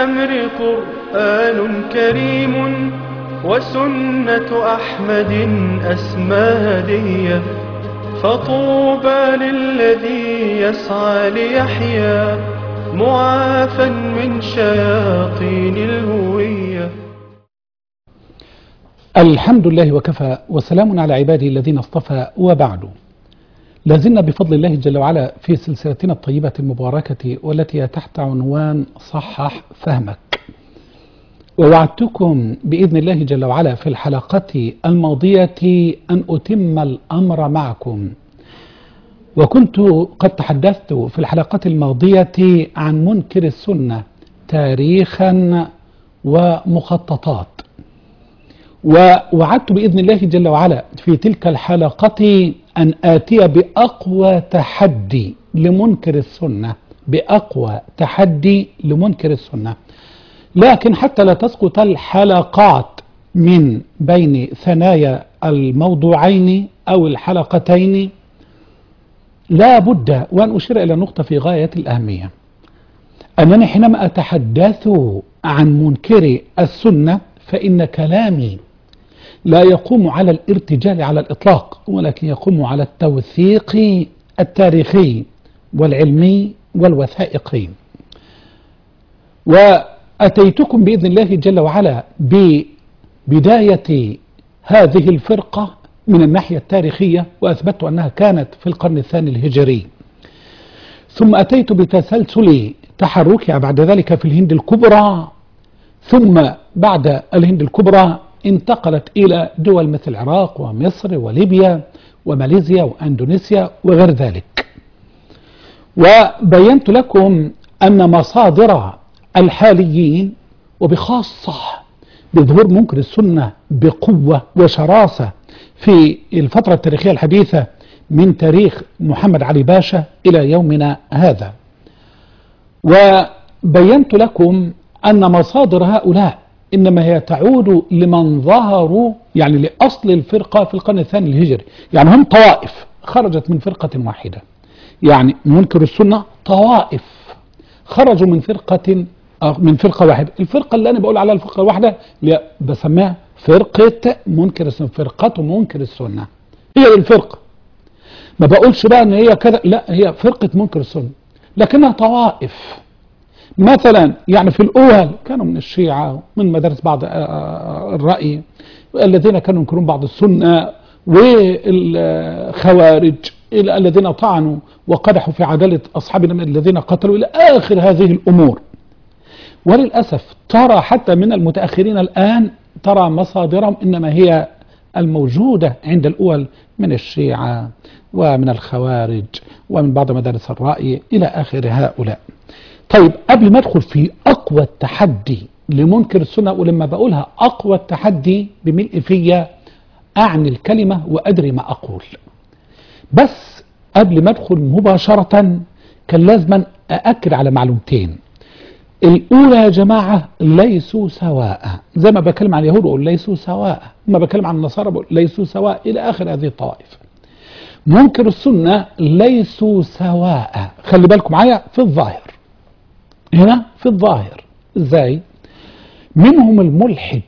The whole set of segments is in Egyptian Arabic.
الأمر قرآن كريم وسنة أحمد أسمى هدية فطوبى للذي يسعى ليحيا معافى من شياطين الهوية الحمد لله وكفى وسلام على عباده الذين اصطفى وبعد لازلنا بفضل الله جل وعلا في سلسلتنا الطيبة المباركة والتي هي تحت عنوان صحح فهمك ووعدتكم بإذن الله جل وعلا في الحلقة الماضية أن أتم الأمر معكم وكنت قد تحدثت في الحلقة الماضية عن منكر السنة تاريخا ومخططات ووعدت بإذن الله جل وعلا في تلك الحلقة أن آتي بأقوى تحدي لمنكر السنة بأقوى تحدي لمنكر السنة لكن حتى لا تسقط الحلقات من بين ثنايا الموضوعين أو الحلقتين لا بد وأن أشير إلى نقطة في غاية الأهمية أنني حينما أتحدث عن منكر السنة فإن كلامي لا يقوم على الارتجال على الإطلاق ولكن يقوم على التوثيق التاريخي والعلمي والوثائقي وأتيتكم بإذن الله جل وعلا ببداية هذه الفرقة من الناحية التاريخية وأثبتت أنها كانت في القرن الثاني الهجري ثم أتيت بتسلسل تحركها بعد ذلك في الهند الكبرى ثم بعد الهند الكبرى انتقلت إلى دول مثل العراق ومصر وليبيا وماليزيا وأندونيسيا وغير ذلك وبينت لكم أن مصادر الحاليين وبخاصة بظهور منكر السنة بقوة وشراسة في الفترة التاريخية الحديثة من تاريخ محمد علي باشا إلى يومنا هذا وبينت لكم أن مصادر هؤلاء إنما هي تعود لمن ظهروا يعني لأصل الفرقة في القرن الثاني الهجري يعني هم طوائف خرجت من فرقة واحدة يعني منكر السنة طوائف خرجوا من فرقة من فرقة واحدة الفرقة اللي أنا بقول عليها الفرقة الواحدة اللي بسميها فرقة منكر السنة فرقة منكر السنة هي الفرقة ما بقولش بقى ان هي كذا لا هي فرقة منكر السنة لكنها طوائف مثلا يعني في الأول كانوا من الشيعة من مدارس بعض الرأي الذين كانوا ينكرون بعض السنة والخوارج الذين طعنوا وقدحوا في عدالة أصحابنا الذين قتلوا إلى آخر هذه الأمور وللأسف ترى حتى من المتأخرين الآن ترى مصادرهم إنما هي الموجودة عند الأول من الشيعة ومن الخوارج ومن بعض مدارس الرأي إلى آخر هؤلاء طيب قبل ما ادخل في اقوى التحدي لمنكر السنه ولما بقولها اقوى التحدي بملء فيا اعني الكلمه وادري ما اقول بس قبل ما ادخل مباشره كان لازم ااكد على معلومتين الاولى يا جماعه ليسوا سواء زي ما بكلم عن اليهود بقول ليسوا سواء ما بكلم عن النصارى بقول ليسوا سواء الى اخر هذه الطوائف منكر السنه ليسوا سواء خلي بالكم معايا في الظاهر هنا في الظاهر ازاي منهم الملحد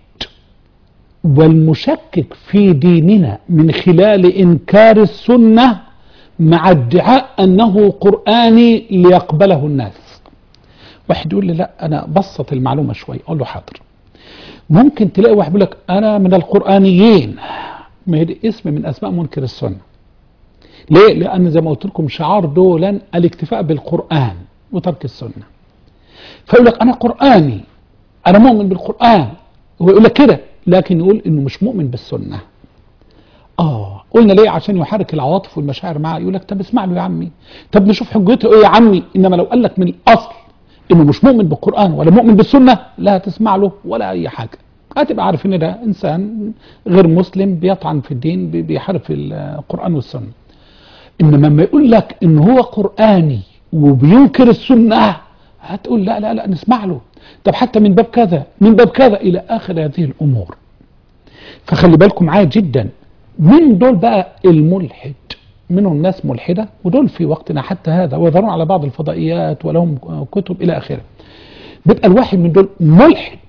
والمشكك في ديننا من خلال انكار السنه مع ادعاء انه قراني ليقبله الناس واحد يقول لي لا انا بسط المعلومه شوي اقول له حاضر ممكن تلاقي واحد يقول لك انا من القرانيين ما هي دي اسم من اسماء منكر السنه ليه لان زي ما قلت لكم شعار دولا الاكتفاء بالقران وترك السنه فيقول لك انا قراني انا مؤمن بالقران هو يقول لك كده لكن يقول انه مش مؤمن بالسنه اه قلنا ليه عشان يحرك العواطف والمشاعر معاه يقول لك طب اسمع له يا عمي طب نشوف حجته ايه يا عمي انما لو قال لك من الاصل انه مش مؤمن بالقران ولا مؤمن بالسنه لا هتسمع له ولا اي حاجه هتبقى عارف ان ده انسان غير مسلم بيطعن في الدين بيحارب في القران والسنه انما لما يقول لك ان هو قراني وبينكر السنه هتقول لا لا لا نسمع له طب حتى من باب كذا من باب كذا الى اخر هذه الامور فخلي بالكم معايا جدا من دول بقى الملحد منهم ناس ملحدة ودول في وقتنا حتى هذا ويظهرون على بعض الفضائيات ولهم كتب إلى آخره بيبقى الواحد من دول ملحد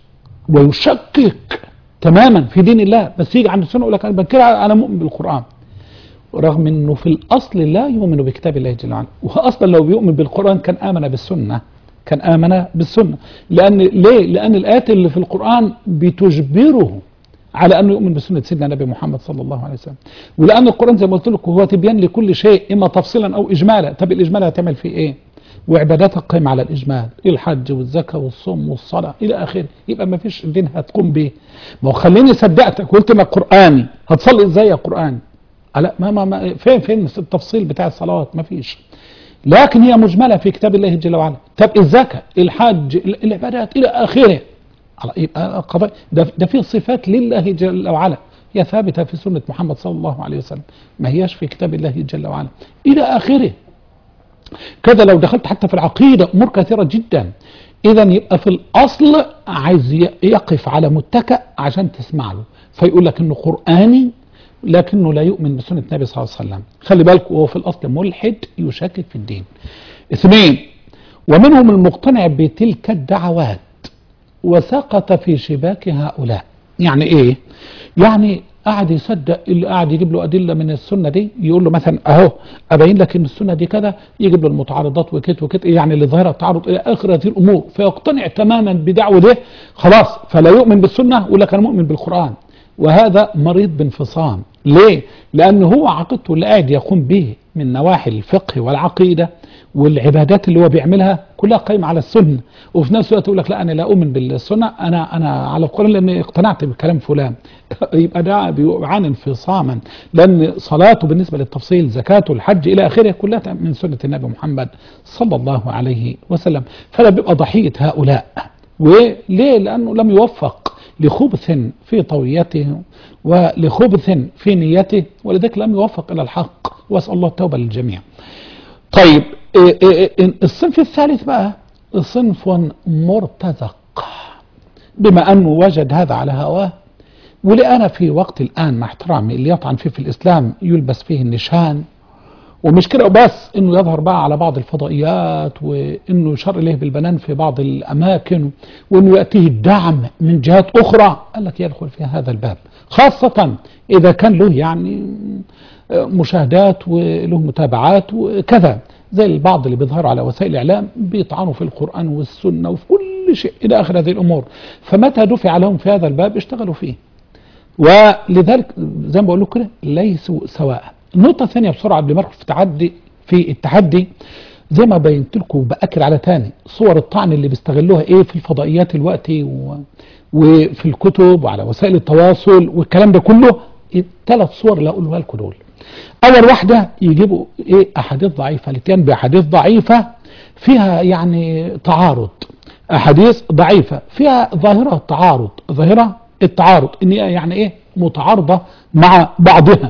ويشكك تماما في دين الله بس يجي عند السنه يقول لك انا بكده انا مؤمن بالقران رغم انه في الاصل لا يؤمن بكتاب الله جل وعلا واصلا لو بيؤمن بالقران كان امن بالسنه كان امن بالسنه لان ليه لان الايات اللي في القران بتجبره على انه يؤمن بسنه سيدنا النبي محمد صلى الله عليه وسلم ولان القران زي ما قلت لكم هو تبيان لكل شيء اما تفصيلا او اجمالا طب الاجمال هتعمل فيه ايه وعباداتك قائمة على الإجمال الحج والزكاة والصوم والصلاة إلى آخره يبقى ما فيش دين هتقوم به ما هو خليني صدقتك قلت ما قرآني هتصلي إزاي يا قرآن لا ما ما ما فين فين التفصيل بتاع الصلوات ما فيش لكن هي مجملة في كتاب الله جل وعلا طب الزكاة الحج العبادات إلى آخره يبقى قضاء ده, ده فيه صفات لله جل وعلا هي ثابتة في سنة محمد صلى الله عليه وسلم ما هياش في كتاب الله جل وعلا إلى آخره كذا لو دخلت حتى في العقيدة أمور كثيرة جدا إذا يبقى في الأصل عايز يقف على متكأ عشان تسمع له فيقول لك إنه قرآني لكنه لا يؤمن بسنة النبي صلى الله عليه وسلم خلي بالك وهو في الأصل ملحد يشكك في الدين اثنين ومنهم المقتنع بتلك الدعوات وسقط في شباك هؤلاء يعني ايه يعني قاعد يصدق اللي قاعد يجيب له ادله من السنه دي يقول له مثلا اهو ابين لك ان السنه دي كذا يجيب له المتعارضات وكت وكت يعني اللي ظاهره التعارض الى اخر هذه الامور فيقتنع تماما بدعوه ده خلاص فلا يؤمن بالسنه ولا كان مؤمن بالقران وهذا مريض بانفصام ليه؟ لأنه هو عقيدته اللي قاعد يقوم به من نواحي الفقه والعقيدة والعبادات اللي هو بيعملها كلها قايمة على السنة وفي نفس الوقت يقول لك لا أنا لا أؤمن بالسنة أنا أنا على القرآن لأني اقتنعت بكلام فلان يبقى ده بيعاني انفصاما لأن صلاته بالنسبة للتفصيل زكاته الحج إلى آخره كلها من سنة النبي محمد صلى الله عليه وسلم فلا بيبقى ضحية هؤلاء وليه؟ لأنه لم يوفق لخبث في طويته ولخبث في نيته ولذلك لم يوفق إلى الحق وأسأل الله التوبة للجميع طيب الصنف الثالث بقى صنف مرتزق بما أنه وجد هذا على هواه ولأنا في وقت الآن مع احترامي اللي يطعن فيه في الإسلام يلبس فيه النشان ومش كده وبس انه يظهر بقى على بعض الفضائيات وانه يشار اليه بالبنان في بعض الاماكن وانه ياتيه الدعم من جهات اخرى قال لك يدخل في هذا الباب خاصة اذا كان له يعني مشاهدات وله متابعات وكذا زي البعض اللي بيظهروا على وسائل الاعلام بيطعنوا في القران والسنه وفي كل شيء الى اخر هذه الامور فمتى دفع لهم في هذا الباب اشتغلوا فيه ولذلك زي ما بقول لكم كده ليسوا سواء النقطة الثانية بسرعة قبل ما ادخل في التعدي في التحدي زي ما بينت لكم باكد على تاني صور الطعن اللي بيستغلوها ايه في الفضائيات الوقت و... وفي الكتب وعلى وسائل التواصل والكلام ده كله الثلاث صور اللي هقولها لكم دول اول واحده يجيبوا ايه احاديث ضعيفه الاتيان باحاديث ضعيفه فيها يعني تعارض احاديث ضعيفه فيها ظاهره التعارض ظاهره التعارض ان هي يعني ايه متعارضه مع بعضها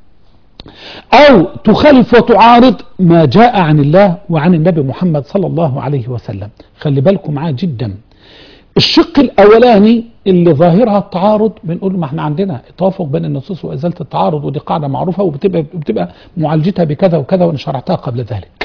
أو تخالف وتعارض ما جاء عن الله وعن النبي محمد صلى الله عليه وسلم خلي بالكم معاه جدا الشق الأولاني اللي ظاهرها التعارض بنقول ما احنا عندنا توافق بين النصوص وإزالة التعارض ودي قاعدة معروفة وبتبقى, بتبقى معالجتها بكذا وكذا وأنا شرحتها قبل ذلك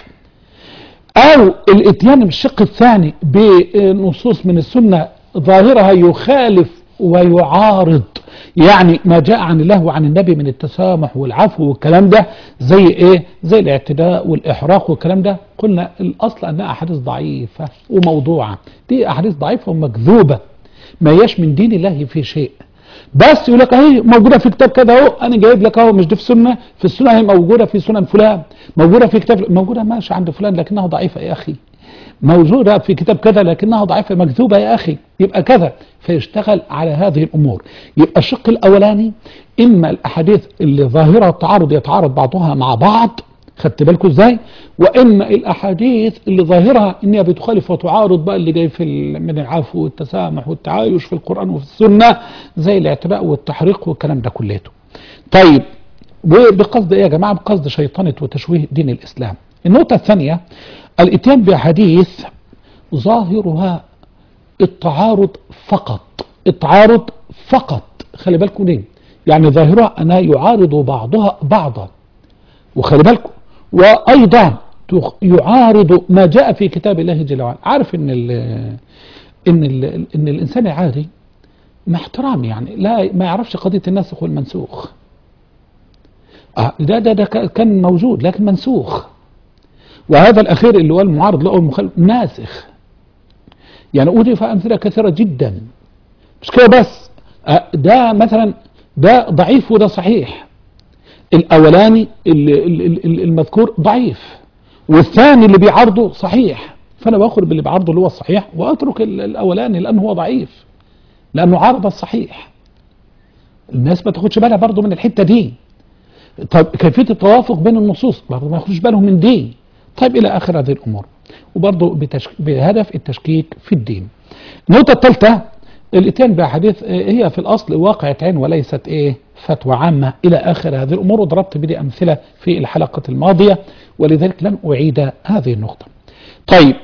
أو الاتيان بالشق الثاني بنصوص من السنة ظاهرها يخالف ويعارض يعني ما جاء عن الله وعن النبي من التسامح والعفو والكلام ده زي ايه زي الاعتداء والاحراق والكلام ده قلنا الاصل انها احاديث ضعيفه وموضوعه دي احاديث ضعيفه ومكذوبه ما هياش من دين الله في شيء بس يقول لك اهي موجوده في كتاب كذا اهو انا جايب لك اهو مش دي في سنه في السنه هي موجوده في سنن فلان موجوده في كتاب موجوده ماشي عند فلان لكنها ضعيفه يا اخي موجودة في كتاب كذا لكنها ضعيفة مكذوبة يا أخي يبقى كذا فيشتغل على هذه الأمور يبقى الشق الأولاني إما الأحاديث اللي ظاهرة التعارض يتعارض بعضها مع بعض خدت بالكم ازاي واما الاحاديث اللي ظاهرها انها بتخالف وتعارض بقى اللي جاي في من العفو والتسامح والتعايش في القران وفي السنه زي الاعتباء والتحريق والكلام ده كليته طيب وبقصد ايه يا جماعه بقصد شيطنه وتشويه دين الاسلام النقطه الثانيه الاتيان بأحاديث ظاهرها التعارض فقط التعارض فقط خلي بالكم ليه يعني ظاهرها أنها يعارض بعضها بعضا وخلي بالكم وأيضا تخ- يعارض ما جاء في كتاب الله جل وعلا عارف ان ال ان ال ان الانسان العادي مع احترامي يعني لا ما يعرفش قضيه الناسخ والمنسوخ آه ده ده ده ك- كان موجود لكن منسوخ وهذا الاخير اللي هو المعارض له المخالف ناسخ يعني أضيف أمثلة كثيرة جدا مش كده بس آه، ده مثلا ده ضعيف وده صحيح الأولاني ال- ال- ال- ال- المذكور ضعيف والثاني اللي بيعارضه صحيح فأنا باخد باللي بعرضه اللي هو الصحيح وأترك ال- الأولاني لأنه هو ضعيف لأنه عارض الصحيح الناس ما تاخدش بالها برضه من الحتة دي طيب كيفية التوافق بين النصوص برضه ما ياخدوش بالهم من دي طيب إلى آخر هذه الأمور وبرضه بتشك... بهدف التشكيك في الدين النقطة الثالثة الاتيان بأحاديث آه، هي في الأصل واقعة عين وليست إيه فتوى عامة إلى آخر هذه الأمور وضربت بدي أمثلة في الحلقة الماضية ولذلك لن أعيد هذه النقطة طيب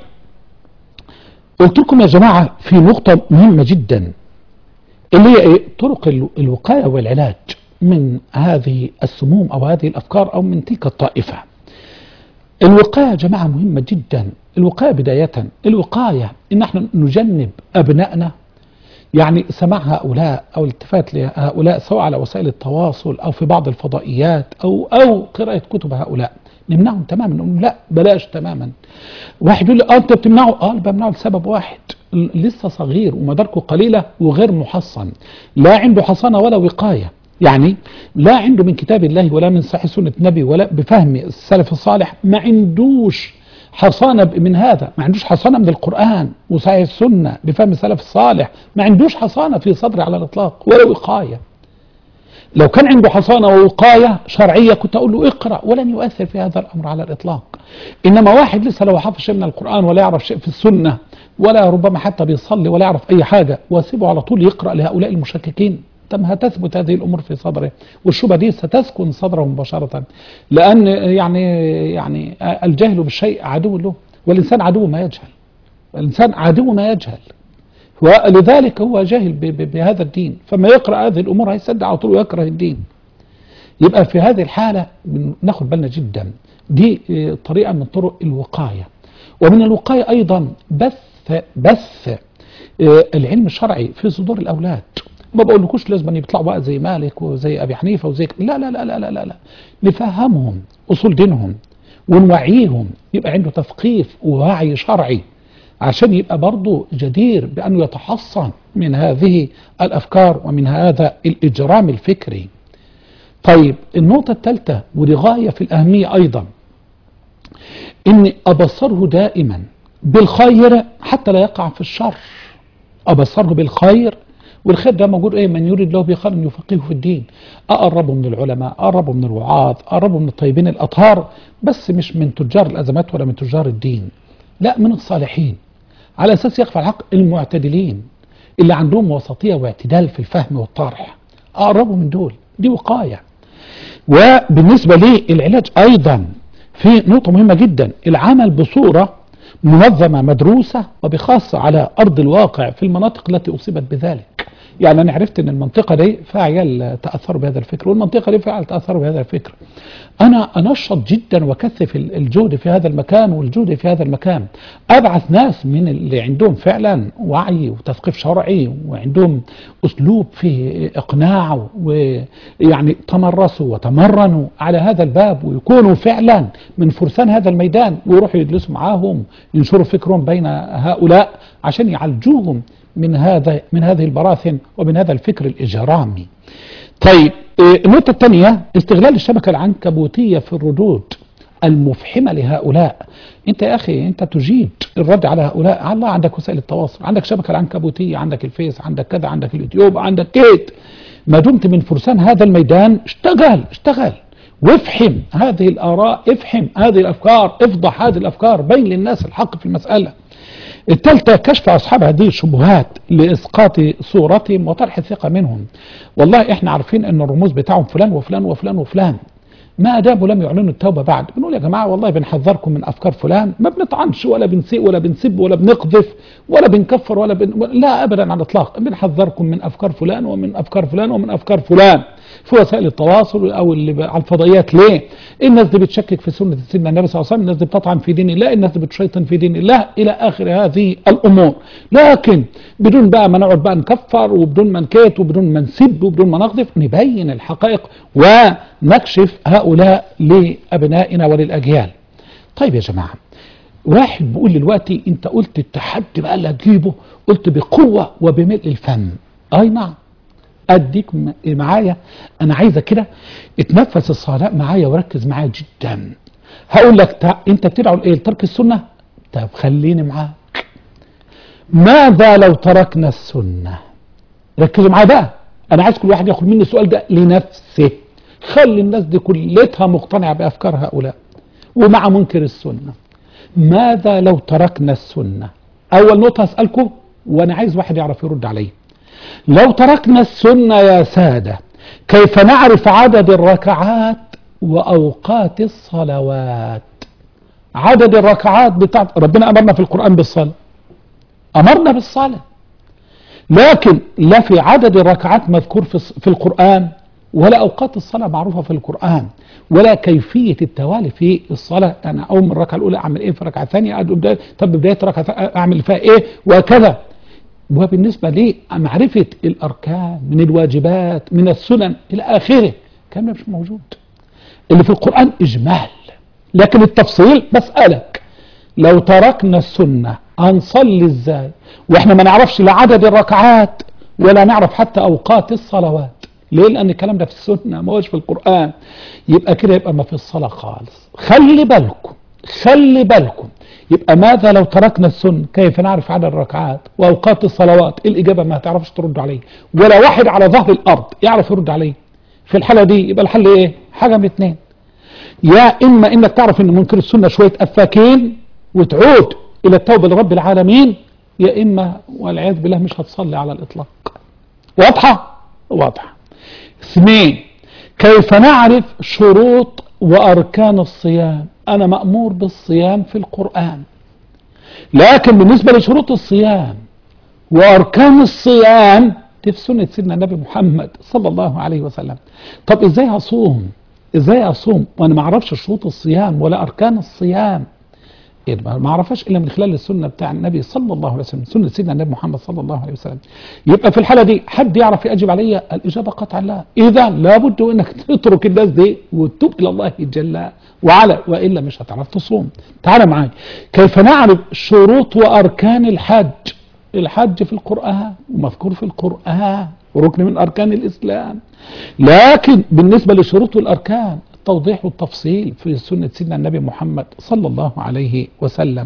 قلت لكم يا جماعة في نقطة مهمة جدا اللي هي إيه؟ طرق ال- الوقاية والعلاج من هذه السموم أو هذه الأفكار أو من تلك الطائفة الوقاية يا جماعة مهمة جدا الوقاية بداية الوقاية إن احنا نجنب أبنائنا يعني سماع هؤلاء أو الالتفات لهؤلاء سواء على وسائل التواصل أو في بعض الفضائيات أو أو قراءة كتب هؤلاء نمنعهم تماما نقول لا بلاش تماما واحد يقول لي اه انت بتمنعه اه بمنعه لسبب واحد ل- لسه صغير ومداركه قليله وغير محصن لا عنده حصانه ولا وقايه يعني لا عنده من كتاب الله ولا من صحيح سنه النبي ولا بفهم السلف الصالح ما عندوش حصانه ب- من هذا ما عندوش حصانه من القران وصحيح السنه بفهم السلف الصالح ما عندوش حصانه في صدره على الاطلاق ولا وقايه لو كان عنده حصانة ووقاية شرعية كنت أقول له اقرأ ولن يؤثر في هذا الأمر على الإطلاق إنما واحد لسه لو حافظ شيء من القرآن ولا يعرف شيء في السنة ولا ربما حتى بيصلي ولا يعرف أي حاجة واسيبه على طول يقرأ لهؤلاء المشككين طب هتثبت هذه الأمور في صدره والشبهة دي ستسكن صدره مباشرة لأن يعني يعني الجهل بالشيء عدو له والإنسان عدو ما يجهل الإنسان عدو ما يجهل ولذلك هو جاهل ب- ب- بهذا الدين فما يقرأ هذه الأمور هيصدق على طول ويكره الدين يبقى في هذه الحالة بن- ناخد بالنا جدا دي آه، طريقة من طرق الوقاية ومن الوقاية أيضا بث بث آه، العلم الشرعي في صدور الأولاد ما بقولكوش لازم أن يطلعوا بقى زي مالك وزي أبي حنيفة وزي ك- لا لا لا لا لا لا, لا. نفهمهم أصول دينهم ونوعيهم يبقى عنده تثقيف ووعي شرعي عشان يبقى برضه جدير بأنه يتحصن من هذه الأفكار ومن هذا الإجرام الفكري طيب النقطة الثالثة ودي غاية في الأهمية أيضا إني أبصره دائما بالخير حتى لا يقع في الشر أبصره بالخير والخير ده موجود ايه من يريد له بخير يفقهه في الدين اقربه من العلماء اقربه من الوعاظ اقربه من الطيبين الاطهار بس مش من تجار الازمات ولا من تجار الدين لا من الصالحين على اساس يخفى الحق المعتدلين اللي عندهم وسطيه واعتدال في الفهم والطرح اقربه من دول دي وقايه وبالنسبه لي العلاج ايضا في نقطه مهمه جدا العمل بصوره منظمه مدروسه وبخاصه على ارض الواقع في المناطق التي اصيبت بذلك يعني انا عرفت ان المنطقه دي فيها عيال تاثروا بهذا الفكر والمنطقه دي فيها عيال تاثروا بهذا الفكر انا انشط جدا واكثف ال- الجهد في هذا المكان والجهد في هذا المكان ابعث ناس من اللي عندهم فعلا وعي وتثقيف شرعي وعندهم اسلوب فيه اقناع ويعني تمرسوا وتمرنوا على هذا الباب ويكونوا فعلا من فرسان هذا الميدان ويروحوا يجلسوا معاهم ينشروا فكرهم بين هؤلاء عشان يعالجوهم من هذا من هذه البراثن ومن هذا الفكر الاجرامي. طيب إيه، النقطة الثانية استغلال الشبكة العنكبوتية في الردود المفحمة لهؤلاء انت يا اخي انت تجيد الرد على هؤلاء على الله عندك وسائل التواصل عندك شبكة العنكبوتية عندك الفيس عندك كذا عندك اليوتيوب عندك كيت ما دمت من فرسان هذا الميدان اشتغل اشتغل وافحم هذه الآراء افحم هذه الأفكار افضح هذه الأفكار بين للناس الحق في المسألة الثالثة كشف أصحاب هذه الشبهات لإسقاط صورتهم وطرح الثقة منهم والله إحنا عارفين أن الرموز بتاعهم فلان وفلان وفلان وفلان ما داموا لم يعلنوا التوبة بعد بنقول يا جماعة والله بنحذركم من أفكار فلان ما بنطعنش ولا بنسيء ولا بنسب ولا بنقذف ولا بنكفر ولا بن... لا أبدا على الإطلاق بنحذركم من أفكار فلان ومن أفكار فلان ومن أفكار فلان في وسائل التواصل او اللي ب- على الفضائيات ليه الناس دي بتشكك في سنه سيدنا النبي صلى الله عليه وسلم الناس دي بتطعن في دين الله الناس دي بتشيطن في دين الله الى اخر هذه الامور لكن بدون بقى ما نقعد بقى نكفر وبدون ما نكيت وبدون ما نسب وبدون ما نقذف نبين الحقائق ونكشف هؤلاء لابنائنا وللاجيال طيب يا جماعه واحد بيقول لي دلوقتي انت قلت التحدي بقى اللي هتجيبه قلت بقوه وبملء الفم اي نعم اديك م- معايا انا عايزك كده اتنفس الصلاة معايا وركز معايا جدا هقول لك تع... انت بتدعو لايه لترك السنه طب خليني معاك ماذا لو تركنا السنه ركزوا معايا بقى انا عايز كل واحد ياخد مني السؤال ده لنفسه خلي الناس دي كلتها مقتنعه بافكار هؤلاء ومع منكر السنه ماذا لو تركنا السنه اول نقطه اسالكم وانا عايز واحد يعرف يرد عليه لو تركنا السنة يا سادة كيف نعرف عدد الركعات وأوقات الصلوات عدد الركعات بتاعت ربنا أمرنا في القرآن بالصلاة أمرنا بالصلاة لكن لا في عدد الركعات مذكور في الص- في القرآن ولا أوقات الصلاة معروفة في القرآن ولا كيفية التوالي في الصلاة أنا أول من الركعة الأولى أعمل إيه في الركعة الثانية أدعو بداية طب بداية الركعة الثانية أعمل فيها إيه وهكذا وبالنسبة لمعرفة الأركان من الواجبات من السنن إلى آخره الكلام ده مش موجود اللي في القرآن إجمال لكن التفصيل بسألك لو تركنا السنة هنصلي إزاي وإحنا ما نعرفش لا عدد الركعات ولا نعرف حتى أوقات الصلوات ليه لأن الكلام ده في السنة ما هوش في القرآن يبقى كده يبقى ما في الصلاة خالص خلي بالكم خلي بالكم يبقى ماذا لو تركنا السنة كيف نعرف عدد الركعات وأوقات الصلوات الإجابة ما تعرفش ترد عليه ولا واحد على ظهر الأرض يعرف يرد عليه في الحالة دي يبقى الحل إيه حاجة من اتنين يا إما إنك تعرف إن منكر السنة شوية أفاكين وتعود إلى التوبة لرب العالمين يا إما والعياذ بالله مش هتصلي على الإطلاق واضحة واضحة اثنين كيف نعرف شروط وأركان الصيام أنا مأمور بالصيام في القرآن لكن بالنسبة لشروط الصيام وأركان الصيام دي في سنة سيدنا النبي محمد صلى الله عليه وسلم طب إزاي أصوم إزاي أصوم وأنا ما أعرفش شروط الصيام ولا أركان الصيام إيه ما ما اعرفهاش الا من خلال السنه بتاع النبي صلى الله عليه وسلم سنه سيدنا النبي محمد صلى الله عليه وسلم يبقى في الحاله دي حد يعرف يجب علي الاجابه قطعا لا اذا لابد انك تترك الناس دي وتتوب الى الله جل وعلا والا مش هتعرف تصوم تعال معايا كيف نعرف شروط واركان الحج الحج في القران ومذكور في القران وركن من اركان الاسلام لكن بالنسبه لشروط الاركان التوضيح والتفصيل في سنة سيدنا النبي محمد صلى الله عليه وسلم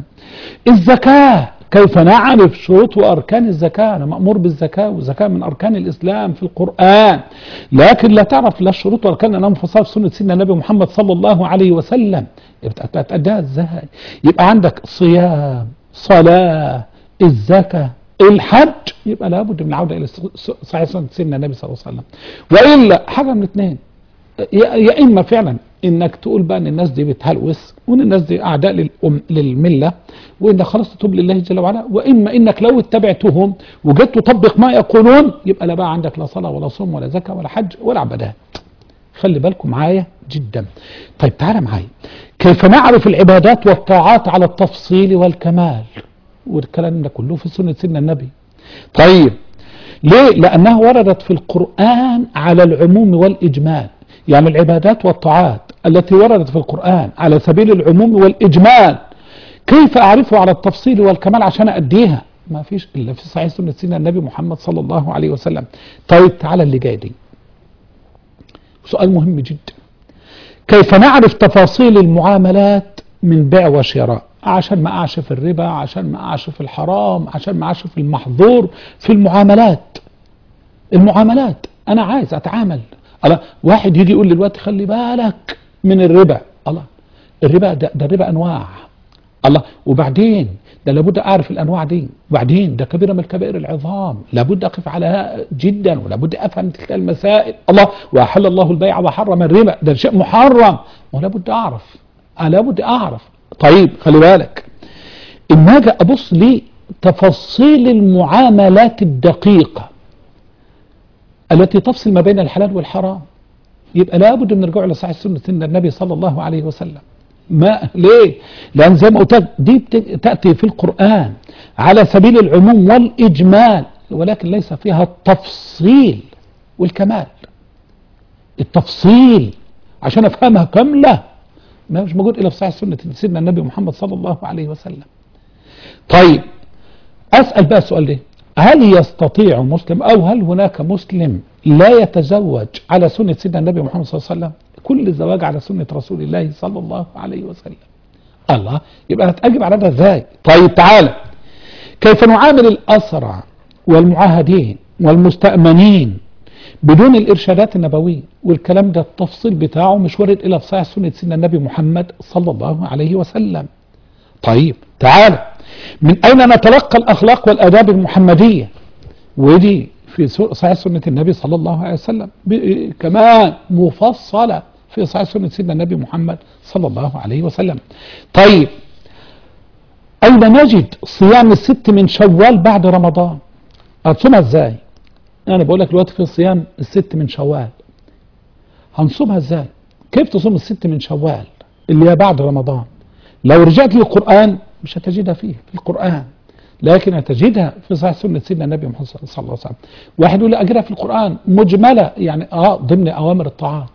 الزكاة كيف نعرف شروط وأركان الزكاة أنا مأمور بالزكاة والزكاة من أركان الإسلام في القرآن لكن لا تعرف لا شروط وأركان لأنها مفصلة في سنة سيدنا النبي محمد صلى الله عليه وسلم يبقى تأديها إزاي يبقى عندك صيام صلاة الزكاة الحج يبقى لابد من العودة إلى صحيح سنة سيدنا النبي صلى الله عليه وسلم وإلا حاجة من اثنين يا يا اما فعلا انك تقول بقى ان الناس دي بتهلوس وان الناس دي اعداء للأم للمله وان خلاص تتوب لله جل وعلا واما انك لو اتبعتهم وجيت تطبق ما يقولون يبقى لا بقى عندك لا صلاه ولا صوم ولا زكاه ولا حج ولا عبادات خلي بالكم معايا جدا طيب تعالى معايا كيف نعرف العبادات والطاعات على التفصيل والكمال والكلام ده كله في سنه سيدنا النبي طيب ليه لانها وردت في القران على العموم والاجمال يعني العبادات والطاعات التي وردت في القرآن على سبيل العموم والإجمال كيف أعرفه على التفصيل والكمال عشان أديها ما فيش إلا في صحيح سنة سيدنا النبي محمد صلى الله عليه وسلم طيب تعالى اللي جاي دي سؤال مهم جدا كيف نعرف تفاصيل المعاملات من بيع وشراء عشان ما أعش في الربا عشان ما أعش في الحرام عشان ما أعش في المحظور في المعاملات المعاملات أنا عايز أتعامل الله واحد يجي يقول لي دلوقتي خلي بالك من الربا الله الربا ده, ده الربا انواع الله وبعدين ده لابد اعرف الانواع دي وبعدين ده كبيره من الكبائر العظام لابد اقف عليها جدا ولابد افهم تلك المسائل الله واحل الله البيع وحرم الربا ده شيء محرم ولابد اعرف لابد اعرف طيب خلي بالك اما اجي ابص لتفاصيل المعاملات الدقيقه التي تفصل ما بين الحلال والحرام يبقى لابد من الرجوع لصحيح سنة النبي صلى الله عليه وسلم ما ليه لأن زي ما قلت لك دي بت- تأتي في القرآن على سبيل العموم والإجمال ولكن ليس فيها التفصيل والكمال التفصيل عشان أفهمها كاملة ما مش موجود إلا في صحيح سنة سيدنا النبي محمد صلى الله عليه وسلم طيب أسأل بقى السؤال ده هل يستطيع مسلم أو هل هناك مسلم لا يتزوج على سنة سيدنا النبي محمد صلى الله عليه وسلم كل الزواج على سنة رسول الله صلى الله عليه وسلم الله يبقى هتأجب على ده ازاي طيب تعالى كيف نعامل الأسرى والمعاهدين والمستأمنين بدون الإرشادات النبوية والكلام ده التفصيل بتاعه مش وارد إلا في صحيح سنة سيدنا النبي محمد صلى الله عليه وسلم طيب تعالى من أين نتلقى الأخلاق والآداب المحمدية ودي في سو- صحيح سنة النبي صلى الله عليه وسلم ب- كمان مفصلة في صحيح سنة سيدنا النبي محمد صلى الله عليه وسلم طيب أين نجد صيام الست من شوال بعد رمضان هتصومها ازاي أنا بقول لك دلوقتي في صيام الست من شوال هنصومها ازاي كيف تصوم الست من شوال اللي هي بعد رمضان لو رجعت للقرآن مش هتجدها فيه في القرآن لكن هتجدها في صحيح سنة سيدنا النبي محمد صلى الله عليه وسلم واحد يقول لي أجرها في القرآن مجملة يعني اه ضمن أوامر الطاعات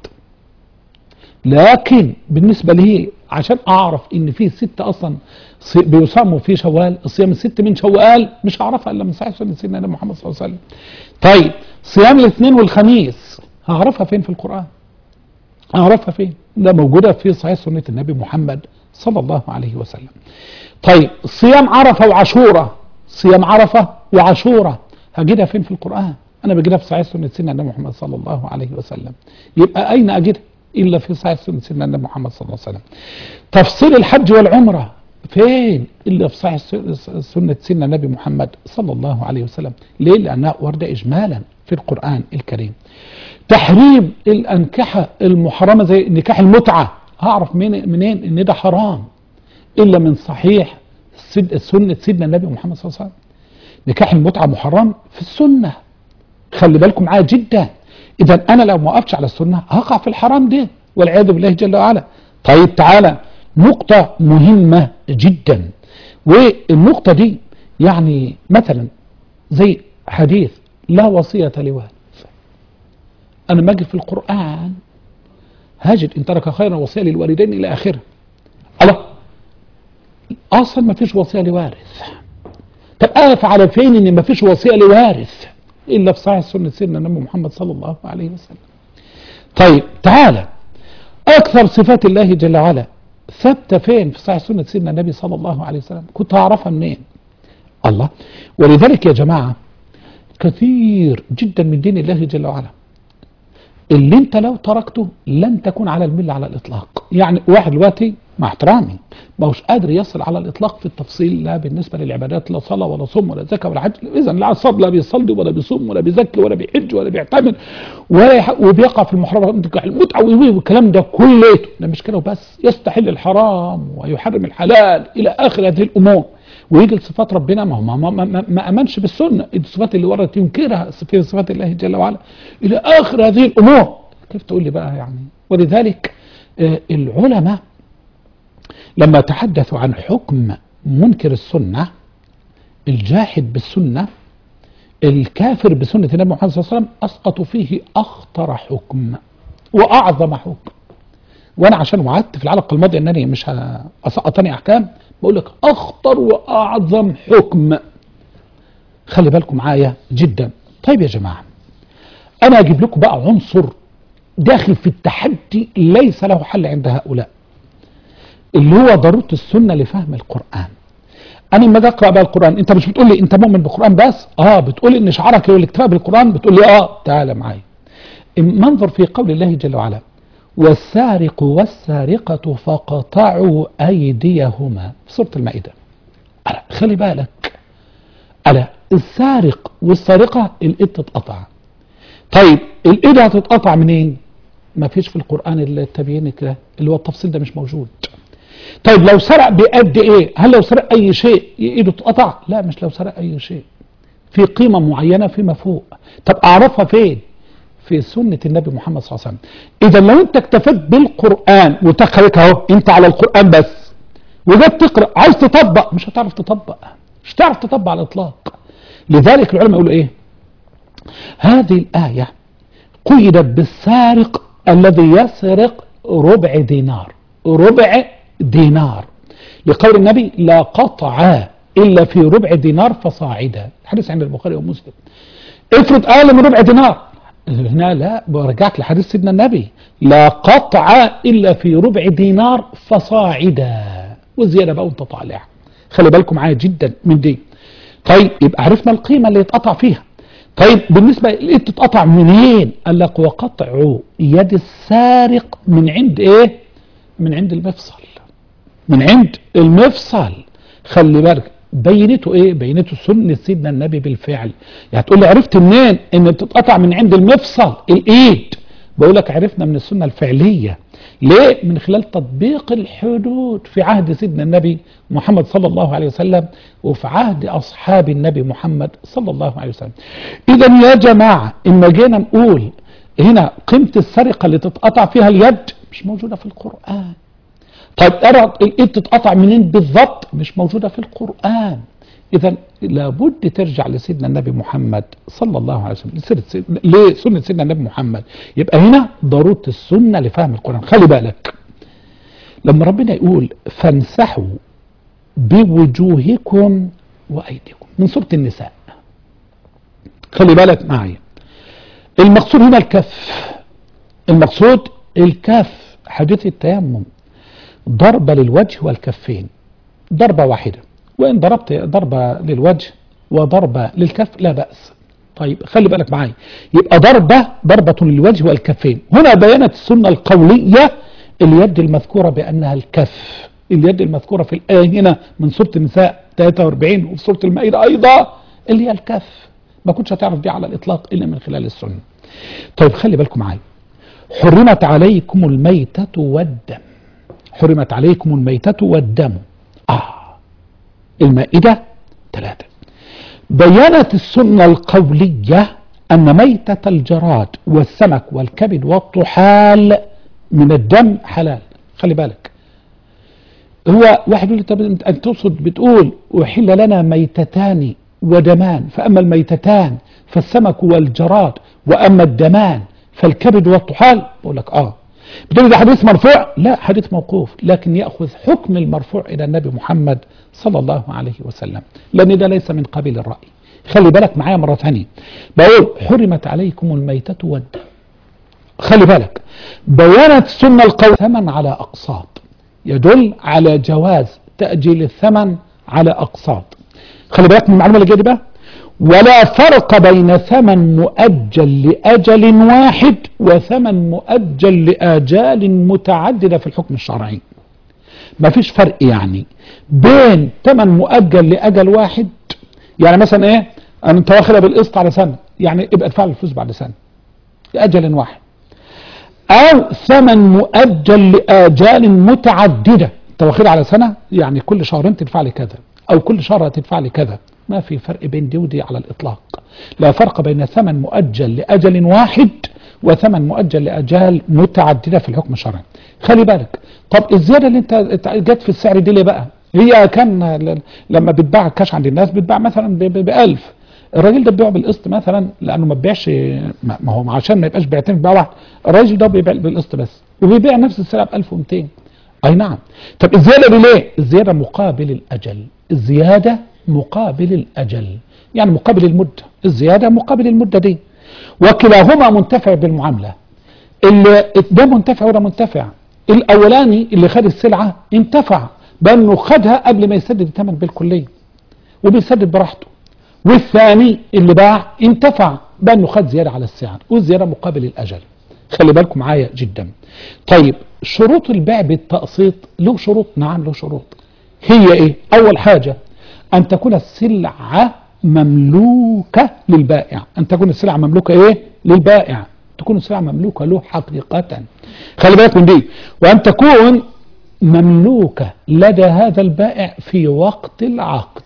لكن بالنسبة لي عشان أعرف إن في ست أصلا صي- بيصاموا في شوال صيام الست من شوال مش هعرفها إلا من صحيح سنة سيدنا النبي محمد صلى الله عليه وسلم طيب صيام الاثنين والخميس هعرفها فين في القرآن أعرفها فين ده موجودة في صحيح سنة النبي محمد صلى الله عليه وسلم طيب صيام عرفة وعاشورة صيام عرفة وعاشورة هجدها فين في القرآن أنا بجدها في صحيح سنة سيدنا النبي محمد صلى الله عليه وسلم يبقى أين أجدها إلا في صحيح سنة سيدنا النبي محمد صلى الله عليه وسلم تفصيل الحج والعمرة فين إلا في صحيح س- سنة سيدنا النبي محمد صلى الله عليه وسلم ليه لأنها واردة إجمالا في القرآن الكريم تحريم الأنكحة المحرمة زي نكاح المتعة هعرف من منين إن ده حرام إلا من صحيح سد- سنة سيدنا النبي محمد صلى الله عليه وسلم نكاح المتعة محرم في السنة خلي بالكم معايا جدا إذا أنا لو ما وقفتش على السنة هقع في الحرام ده والعياذ بالله جل وعلا طيب تعالى نقطة مهمة جدا والنقطة دي يعني مثلا زي حديث لا وصية لوارث أنا ما أجي في القرآن هاجد إن ترك خيرا وصية للوالدين إلى آخره الله أصلا ما فيش وصية لوارث طب أقف على فين إن ما فيش وصية لوارث إلا في صحيح سنة سيدنا النبي محمد صلى الله عليه وسلم طيب تعالى أكثر صفات الله جل وعلا ثابتة فين في صحيح سنة سيدنا النبي صلى الله عليه وسلم كنت أعرفها منين الله ولذلك يا جماعة كثير جدا من دين الله جل وعلا اللي انت لو تركته لن تكون على الملة على الإطلاق يعني واحد دلوقتي مع احترامي ما هوش قادر يصل على الإطلاق في التفصيل لا بالنسبة للعبادات لا صلاة ولا صوم ولا زكاة ولا حج إذا لا صب لا بيصلي ولا بيصوم ولا بيزكي ولا بيحج ولا بيعتمر ولا يح... وبيقع في المحرمات نكاح المتعة وي- والكلام ده كله ده مش كده وبس يستحل الحرام ويحرم الحلال إلى آخر هذه الأمور ويجي لصفات ربنا ما هو ما, ما, ما, ما امنش بالسنه الصفات اللي وردت ينكرها في صفات الله جل وعلا الى اخر هذه الامور كيف تقول لي بقى يعني ولذلك آه، العلماء لما تحدثوا عن حكم منكر السنه الجاحد بالسنه الكافر بسنه النبي محمد صلى الله عليه وسلم اسقطوا فيه اخطر حكم واعظم حكم وانا عشان وعدت في الحلقه الماضيه انني مش هسقط تاني احكام بقول لك اخطر واعظم حكم خلي بالكم معايا جدا طيب يا جماعه انا اجيب لكم بقى عنصر داخل في التحدي ليس له حل عند هؤلاء اللي هو ضروره السنه لفهم القران انا لما اجي اقرا بقى القران انت مش بتقول لي انت مؤمن بالقران بس اه بتقول لي ان شعارك هو الاكتفاء بالقران بتقول لي اه تعالى معايا منظر في قول الله جل وعلا والسارق والسارقة فقطعوا أيديهما في سورة المائدة ألا خلي بالك ألا السارق والسارقة الإيد تتقطع طيب الإيد هتتقطع منين؟ ما فيش في القرآن التبيين كده اللي هو التفصيل ده مش موجود طيب لو سرق بقد ايه؟ هل لو سرق أي شيء إيده تتقطع؟ لا مش لو سرق أي شيء في قيمة معينة فيما فوق طب أعرفها فين؟ في سنة النبي محمد صلى الله عليه وسلم إذا لو أنت اكتفيت بالقرآن وتخليك أهو أنت على القرآن بس وجيت تقرأ عايز تطبق مش هتعرف تطبق مش هتعرف تطبق على الإطلاق لذلك العلماء يقولوا إيه هذه الآية قيدت بالسارق الذي يسرق ربع دينار ربع دينار لقول النبي لا قطع إلا في ربع دينار فصاعدا الحديث عند البخاري ومسلم افرض أقل من ربع دينار هنا لا برجعك لحديث سيدنا النبي لا قطع إلا في ربع دينار فصاعدا وزيادة بقى وانت طالع خلي بالكم معايا جدا من دي طيب يبقى عرفنا القيمة اللي يتقطع فيها طيب بالنسبة ليه تتقطع منين قال لك وقطع يد السارق من عند ايه من عند المفصل من عند المفصل خلي بالك بينته ايه بينته سنة سيدنا النبي بالفعل يعني تقول لي عرفت منين ان بتتقطع من عند المفصل الايد بقول لك عرفنا من السنة الفعلية ليه من خلال تطبيق الحدود في عهد سيدنا النبي محمد صلى الله عليه وسلم وفي عهد أصحاب النبي محمد صلى الله عليه وسلم إذا يا جماعة إما جينا نقول هنا قيمة السرقة اللي تتقطع فيها اليد مش موجودة في القرآن طيب أرى الإيد تتقطع منين بالضبط مش موجودة في القرآن إذا لابد ترجع لسيدنا النبي محمد صلى الله عليه وسلم لسنة سيد- لسنة سيدنا النبي محمد يبقى هنا ضرورة السنة لفهم القرآن خلي بالك لما ربنا يقول فامسحوا بوجوهكم وأيديكم من سورة النساء خلي بالك معايا المقصود هنا الكف المقصود الكف حديث التيمم ضربة للوجه والكفين ضربة واحدة وإن ضربت ضربة للوجه وضربة للكف لا بأس طيب خلي بالك معايا يبقى ضربة ضربة للوجه والكفين هنا بينت السنة القولية اليد المذكورة بأنها الكف اليد المذكورة في الآية هنا من سورة النساء 43 وفي سورة المائدة أيضا اللي هي الكف ما كنتش هتعرف دي على الإطلاق إلا من خلال السنة طيب خلي بالكم معايا حرمت عليكم الميتة والدم حرمت عليكم الميتة والدم آه المائدة ثلاثة بينت السنة القولية أن ميتة الجراد والسمك والكبد والطحال من الدم حلال خلي بالك هو واحد يقول لي طب انت أنت تقصد بتقول أحل لنا ميتتان ودمان فأما الميتتان فالسمك والجراد وأما الدمان فالكبد والطحال بقول لك آه بتقول لي ده حديث مرفوع لا حديث موقوف لكن يأخذ حكم المرفوع إلى النبي محمد صلى الله عليه وسلم لأن ده ليس من قبيل الرأي خلي بالك معايا مرة ثانية بقول حرمت عليكم الميتة والدم خلي بالك بينت السنة القول ثمن على أقساط يدل على جواز تأجيل الثمن على أقساط خلي بالك من المعلومة اللي جايه دي بقى ولا فرق بين ثمن مؤجل لأجل واحد وثمن مؤجل لآجال متعددة في الحكم الشرعي ما فيش فرق يعني بين ثمن مؤجل لأجل واحد يعني مثلا ايه انا انت واخدها بالقسط على سنة يعني ابقى ادفع لي الفلوس بعد سنة لأجل واحد أو ثمن مؤجل لآجال متعددة أنت واخدها على سنة يعني كل شهرين تدفع لي كذا أو كل شهر هتدفع لي كذا ما في فرق بين دي ودي على الإطلاق لا فرق بين ثمن مؤجل لأجل واحد وثمن مؤجل لأجال متعددة في الحكم الشرعي خلي بالك طب الزيادة اللي انت جت في السعر دي ليه بقى هي كان ل- لما بتباع كاش عند الناس بتباع مثلا ب 1000 الراجل ده بيبيع بالقسط مثلا لانه ما بيبيعش ما ما هو عشان ما يبقاش بيعتمد بيع واحد الراجل ده بيبيع بالقسط بس وبيبيع نفس السلعه ب 1200 اي نعم طب الزياده دي ليه؟ الزياده مقابل الاجل الزياده مقابل الاجل يعني مقابل المده الزياده مقابل المده دي وكلاهما منتفع بالمعامله اللي ده منتفع وده منتفع الاولاني اللي خد السلعه انتفع بانه خدها قبل ما يسدد الثمن بالكليه وبيسدد براحته والثاني اللي باع انتفع بانه خد زياده على السعر والزياده مقابل الاجل خلي بالكم معايا جدا طيب شروط البيع بالتقسيط له شروط نعم له شروط هي ايه اول حاجه ان تكون السلعه مملوكه للبائع ان تكون السلعه مملوكه ايه للبائع تكون السلعه مملوكه له حقيقه خلي بالك من دي وان تكون مملوكه لدى هذا البائع في وقت العقد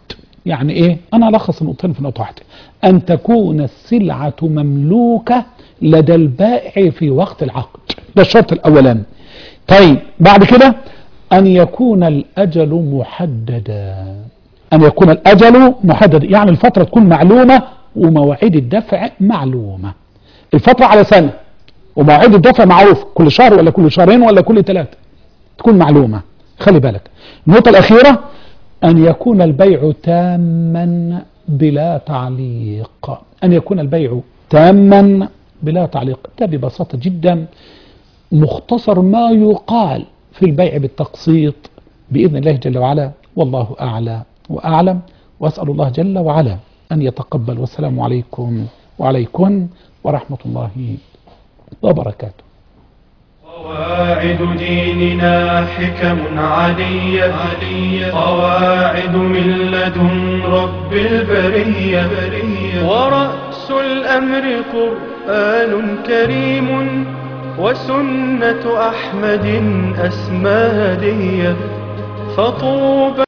يعني ايه انا الخص النقطتين في نقطه واحده ان تكون السلعه مملوكه لدى البائع في وقت العقد ده الشرط الاولاني طيب بعد كده ان يكون الاجل محددا ان يكون الاجل محددا يعني الفتره تكون معلومه ومواعيد الدفع معلومه الفتره على سنه ومواعيد الدفع معروف كل شهر ولا كل شهرين ولا كل ثلاثه تكون معلومه خلي بالك النقطه الاخيره أن يكون البيع تاما بلا تعليق أن يكون البيع تاما بلا تعليق ده ببساطة جدا مختصر ما يقال في البيع بالتقسيط بإذن الله جل وعلا والله أعلى وأعلم وأسأل الله جل وعلا أن يتقبل والسلام عليكم وعليكم ورحمة الله وبركاته قواعد ديننا حكم علية قواعد من لدن رب البرية ورأس الأمر قرآن كريم وسنة أحمد أسمى هدية فطوبى